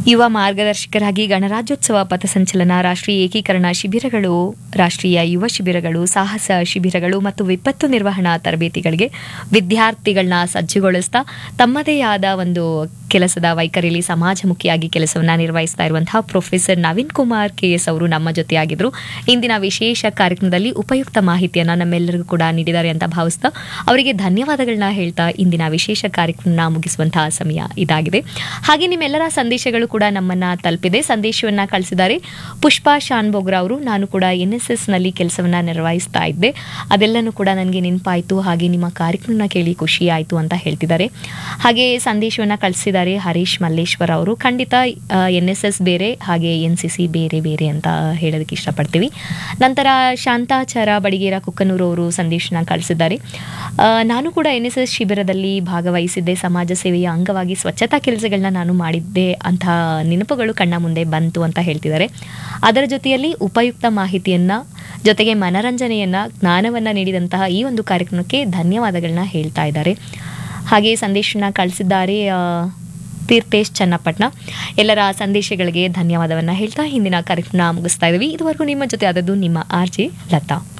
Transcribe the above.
ಯುವ ಮಾರ್ಗದರ್ಶಕರಾಗಿ ಗಣರಾಜ್ಯೋತ್ಸವ ಪಥಸಂಚಲನ ರಾಷ್ಟ್ರೀಯ ಏಕೀಕರಣ ಶಿಬಿರಗಳು ರಾಷ್ಟ್ರೀಯ ಯುವ ಶಿಬಿರಗಳು ಸಾಹಸ ಶಿಬಿರಗಳು ಮತ್ತು ವಿಪತ್ತು ನಿರ್ವಹಣಾ ತರಬೇತಿಗಳಿಗೆ ವಿದ್ಯಾರ್ಥಿಗಳನ್ನ ಸಜ್ಜುಗೊಳಿಸ್ತಾ ತಮ್ಮದೇ ಆದ ಒಂದು ಕೆಲಸದ ವೈಖರಿಯಲ್ಲಿ ಸಮಾಜಮುಖಿಯಾಗಿ ಕೆಲಸವನ್ನ ನಿರ್ವಹಿಸ್ತಾ ಇರುವಂತಹ professor Naveen Kumar K S ಅವರು ನಮ್ಮ ಜೊತೆಯಾಗಿದ್ರು ಇಂದಿನ ವಿಶೇಷ ಕಾರ್ಯಕ್ರಮದಲ್ಲಿ ಉಪಯುಕ್ತ ಮಾಹಿತಿಯನ್ನ ನಮ್ಮೆಲ್ಲರಿಗೂ ಕೂಡ ನೀಡಿದ್ದಾರೆ ಅಂತ ಭಾವಿಸ್ತಾ ಅವರಿಗೆ ಧನ್ಯವಾದಗಳನ್ನ ಹೇಳ್ತಾ ಇಂದಿನ ವಿಶೇಷ ಕಾರ್ಯಕ್ರಮ ಮುಗಿಸುವಂತಹ ಸಮಯ ಇದಾಗಿದೆ ಹಾಗೆ ನಿಮ್ಮೆಲ್ಲರ ಸಂದೇಶಗಳು ಕೂಡ ನಮ್ಮನ್ನ ತಲುಪಿದೆ ಸಂದೇಶವನ್ನ ಕಳಿಸಿದ್ದಾರೆ ಪುಷ್ಪಾ ಶಾನ್ಬೋಗ್ರಾ ಅವರು ನಾನು ಕೂಡ ಎನ್ ಎಸ್ ಎಸ್ ನಲ್ಲಿ ಕೆಲಸವನ್ನ ನಿರ್ವಹಿಸ್ತಾ ಇದ್ದೆ ಅದೆಲ್ಲನೂ ಕೂಡ ನನಗೆ ನೆನಪಾಯಿತು ಹಾಗೆ ನಿಮ್ಮ ಕಾರ್ಯಕ್ರಮನ ಕೇಳಿ ಖುಷಿ ಆಯಿತು ಅಂತ ಹೇಳ್ತಿದ್ದಾರೆ ಹಾಗೆ ಸಂದೇಶವನ್ನ ಕಳಿಸಿದ್ದಾರೆ ಹರೀಶ್ ಮಲ್ಲೇಶ್ವರ್ ಅವರು ಖಂಡಿತ ಎನ್ ಎಸ್ ಎಸ್ ಬೇರೆ ಹಾಗೆ ಎನ್ ಸಿ ಸಿ ಬೇರೆ ಬೇರೆ ಅಂತ ಹೇಳೋದಕ್ಕೆ ಇಷ್ಟಪಡ್ತೀವಿ ನಂತರ ಶಾಂತಾಚಾರ ಬಡಿಗೇರ ಕುಕ್ಕನೂರು ಅವರು ಸಂದೇಶನ ಕಳಿಸಿದ್ದಾರೆ ಆ, ನಾನು ಕೂಡ ಎನ್ ಎಸ್ ಎಸ್ ಶಿಬಿರದಲ್ಲಿ ಭಾಗವಹಿಸಿದ್ದೆ ಸಮಾಜ ಸೇವೆಯ ಅಂಗವಾಗಿ ಸ್ವಚ್ಛತಾ ಕೆಲಸಗಳನ್ನ ನಾನು ಮಾಡಿದ್ದೆ ಅಂತ ನೆನಪುಗಳು ಕಣ್ಣ ಮುಂದೆ ಬಂತು ಅಂತ ಹೇಳ್ತಿದ್ದಾರೆ ಅದರ ಜೊತೆಯಲ್ಲಿ ಉಪಯುಕ್ತ ಮಾಹಿತಿಯನ್ನ ಜೊತೆಗೆ ಮನರಂಜನೆಯನ್ನ ಜ್ಞಾನವನ್ನ ನೀಡಿದಂತಹ ಈ ಒಂದು ಕಾರ್ಯಕ್ರಮಕ್ಕೆ ಧನ್ಯವಾದಗಳನ್ನ ಹೇಳ್ತಾ ಇದ್ದಾರೆ ಹಾಗೆ ಸಂದೇಶನ ಕಳಿಸಿದ್ದಾರೆ ಆ, ತೀರ್ಥೇಶ್ ಚನ್ನಪಟ್ನ ಎಲ್ಲರ ಸಂದೇಶಗಳಿಗೆ ಧನ್ಯವಾದವನ್ನ ಹೇಳ್ತಾ ಹಿಂದಿನ ಕಾರ್ಯಕ್ರಮ ಮುಗಿಸ್ತಾ ಇದ್ದೀವಿ ಇದುವರೆಗೂ ನಿಮ್ಮ ಜೊತೆ ಆದದ್ದು ನಿಮ್ಮ ಆರ್ ಜೆ ಲತಾ